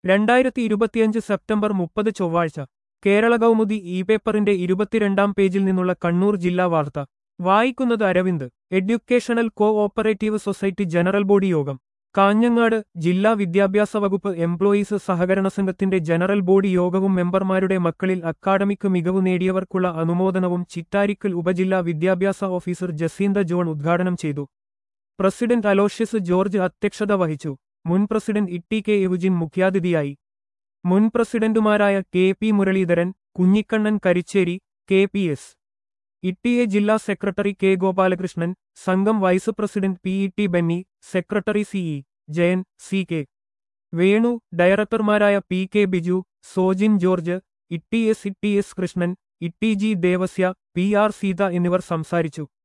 രണ്ടായിരത്തി ഇരുപത്തിയഞ്ച് സെപ്റ്റംബർ മുപ്പത് ചൊവ്വാഴ്ച കേരള കൗമുദി ഇ പേപ്പറിന്റെ ഇരുപത്തിരണ്ടാം പേജിൽ നിന്നുള്ള കണ്ണൂർ ജില്ലാ വാർത്ത വായിക്കുന്നത് Aravind educational cooperative society general body യോഗം കാഞ്ഞങ്ങാട് ജില്ലാ വിദ്യാഭ്യാസ വകുപ്പ് എംപ്ലോയീസ് സഹകരണ സംഘത്തിന്റെ ജനറൽ ബോഡി യോഗവും മെമ്പർമാരുടെ മക്കളിൽ അക്കാഡമിക് മികവ് നേടിയവർക്കുള്ള അനുമോദനവും ചിറ്റാരിക്കൽ ഉപജില്ലാ വിദ്യാഭ്യാസ ഓഫീസർ ജസീന്ത ജോൺ ഉദ്ഘാടനം ചെയ്തു പ്രസിഡന്റ് അലോഷ്യസ് ജോർജ് അധ്യക്ഷത വഹിച്ചു മുൻ പ്രസിഡന്റ് ഇട്ടി കെ എവുജിൻ മുഖ്യാതിഥിയായി മുൻ പ്രസിഡന്റുമാരായ K P Muraleedharan Kunhikannan Karicheri K P S E A ജില്ലാ സെക്രട്ടറി കെ ഗോപാലകൃഷ്ണൻ സംഘം vice president P E T Benny secretary C E Jayan C K Venu ഡയറക്ടർമാരായ P K Biju Sojin George E T S E T S Krishnan E T G Devasia P R Seetha എന്നിവർ സംസാരിച്ചു